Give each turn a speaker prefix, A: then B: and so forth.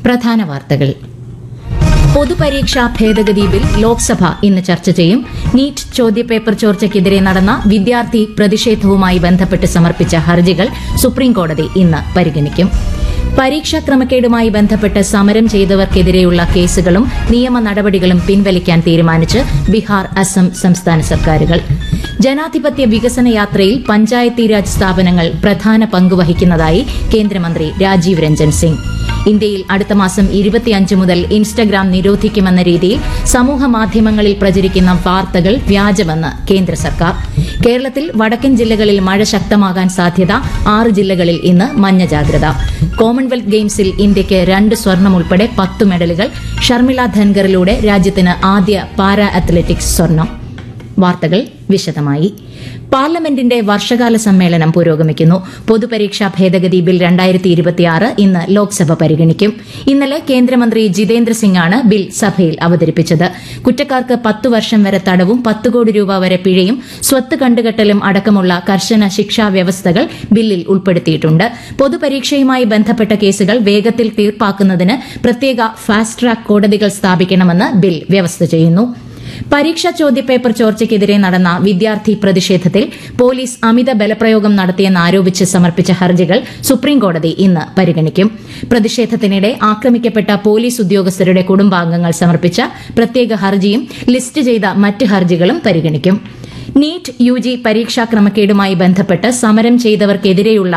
A: പ്രധാന വാർത്തകൾ പൊതുപരീക്ഷാ ഭേദഗതി ബിൽ ലോക്സഭ ഇന്ന് ചർച്ച ചെയ്യും നീറ്റ് ചോദ്യപേപ്പർ ചോർച്ചയ്ക്കെതിരെ നടന്ന വിദ്യാർത്ഥി പ്രതിഷേധവുമായി ബന്ധപ്പെട്ട് സമർപ്പിച്ച ഹർജികൾ സുപ്രീംകോടതി ഇന്ന് പരിഗണിക്കും പരീക്ഷാ ക്രമക്കേടുമായി ബന്ധപ്പെട്ട് സമരം ചെയ്തവർക്കെതിരെയുള്ള കേസുകളും നിയമ നടപടികളും പിൻവലിക്കാൻ തീരുമാനിച്ച് ബീഹാർ അസം സംസ്ഥാന സർക്കാരുകൾ ജനാധിപത്യ വികസന യാത്രയിൽ പഞ്ചായത്തി രാജ് സ്ഥാപനങ്ങൾ പ്രധാന പങ്ക് വഹിക്കുന്നതായി കേന്ദ്രമന്ത്രി രാജീവ് രഞ്ജൻ സിംഗ് ഇന്ത്യയിൽ അടുത്ത മാസം ഇരുപത്തിയഞ്ച് മുതൽ ഇൻസ്റ്റഗ്രാം നിരോധിക്കുമെന്ന രീതിയിൽ സമൂഹ മാധ്യമങ്ങളിൽ പ്രചരിക്കുന്ന വാർത്തകൾ വ്യാജമെന്ന് കേന്ദ്ര സർക്കാർ കേരളത്തിൽ വടക്കൻ ജില്ലകളിൽ മഴ ശക്തമാകാൻ സാധ്യത ആറ് ജില്ലകളിൽ ഇന്ന് മഞ്ഞ ജാഗ്രത കോമൺവെൽത്ത് ഗെയിംസിൽ ഇന്ത്യയ്ക്ക് രണ്ട് സ്വർണം ഉൾപ്പെടെ പത്ത് മെഡലുകൾ ഷർമിള ധൻഗറിലൂടെ രാജ്യത്തിന് ആദ്യ പാരാ അത്ലറ്റിക്സ് സ്വർണം വാർത്തകൾ വിശദമായി പാർലമെന്റിന്റെ വർഷകാല സമ്മേളനം പുരോഗമിക്കുന്നു പൊതുപരീക്ഷാ ഭേദഗതി ബിൽ രണ്ടായിരത്തി ഇരുപത്തിയാറ് ഇന്ന് ലോക്സഭ പരിഗണിക്കും ഇന്നലെ കേന്ദ്രമന്ത്രി ജിതേന്ദ്ര സിംഗാണ് ബിൽ സഭയിൽ അവതരിപ്പിച്ചത് കുറ്റക്കാർക്ക് പത്തു വർഷം വരെ തടവും പത്ത് കോടി രൂപ വരെ പിഴയും സ്വത്ത് കണ്ടുകെട്ടലും അടക്കമുള്ള കർശന ശിക്ഷാ വ്യവസ്ഥകൾ ബില്ലിൽ ഉൾപ്പെടുത്തിയിട്ടുണ്ട് പൊതുപരീക്ഷയുമായി ബന്ധപ്പെട്ട കേസുകൾ വേഗത്തിൽ തീർപ്പാക്കുന്നതിന് പ്രത്യേക ഫാസ്റ്റ് ട്രാക്ക് കോടതികൾ സ്ഥാപിക്കണമെന്ന് ബിൽ വ്യവസ്ഥ ചെയ്യുന്നു പരീക്ഷാ ചോദ്യപേപ്പർ ചോർച്ചയ്ക്കെതിരെ നടന്ന വിദ്യാർത്ഥി പ്രതിഷേധത്തിൽ പോലീസ് അമിത ബലപ്രയോഗം നടത്തിയെന്നാരോപിച്ച് സമർപ്പിച്ച ഹർജികൾ സുപ്രീംകോടതി ഇന്ന് പരിഗണിക്കും പ്രതിഷേധത്തിനിടെ ആക്രമിക്കപ്പെട്ട പോലീസ് ഉദ്യോഗസ്ഥരുടെ കുടുംബാംഗങ്ങൾ സമർപ്പിച്ച പ്രത്യേക ഹർജിയും ലിസ്റ്റ് ചെയ്ത മറ്റ് ഹർജികളും പരിഗണിക്കും നീറ്റ് യു ജി പരീക്ഷാ ക്രമക്കേടുമായി ബന്ധപ്പെട്ട് സമരം ചെയ്തവർക്കെതിരെയുള്ള